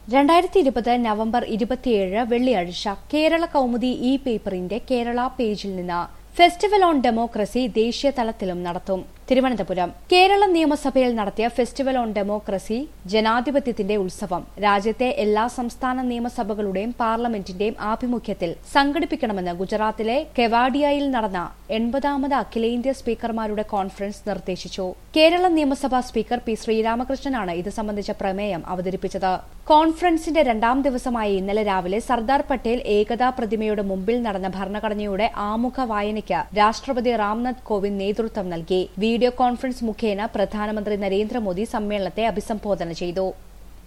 രണ്ടായിരത്തി ഇരുപത് നവംബർ ഇരുപത്തിയേഴ് വെള്ളിയാഴ്ച കേരള കൗമുദി ഇ പേപ്പറിന്റെ കേരള പേജിൽ നിന്ന് ഫെസ്റ്റിവൽ ഓൺ ഡെമോക്രസി ദേശീയ തലത്തിലും നടത്തും തിരുവനന്തപുരം കേരള നിയമസഭയിൽ നടത്തിയ ഫെസ്റ്റിവൽ ഓൺ ഡെമോക്രസി ജനാധിപത്യത്തിന്റെ ഉത്സവം രാജ്യത്തെ എല്ലാ സംസ്ഥാന നിയമസഭകളുടെയും പാർലമെന്റിന്റെയും ആഭിമുഖ്യത്തിൽ സംഘടിപ്പിക്കണമെന്ന് ഗുജറാത്തിലെ കെവാഡിയയിൽ നടന്ന എൺപതാമത് അഖിലേന്ത്യാ സ്പീക്കർമാരുടെ കോൺഫറൻസ് നിർദ്ദേശിച്ചു കേരള നിയമസഭാ സ്പീക്കർ പി ശ്രീരാമകൃഷ്ണനാണ് ഇത് സംബന്ധിച്ച പ്രമേയം അവതരിപ്പിച്ചത് കോൺഫറൻസിന്റെ രണ്ടാം ദിവസമായ ഇന്നലെ രാവിലെ സർദാർ പട്ടേൽ ഏകതാ പ്രതിമയുടെ മുമ്പിൽ നടന്ന ഭരണഘടനയുടെ ആമുഖ വായനയ്ക്ക് രാഷ്ട്രപതി രാംനാഥ് കോവിന്ദ് നേതൃത്വം നൽകി വീഡിയോ കോൺഫറൻസ് മുഖേന പ്രധാനമന്ത്രി നരേന്ദ്രമോദി സമ്മേളനത്തെ അഭിസംബോധന ചെയ്തു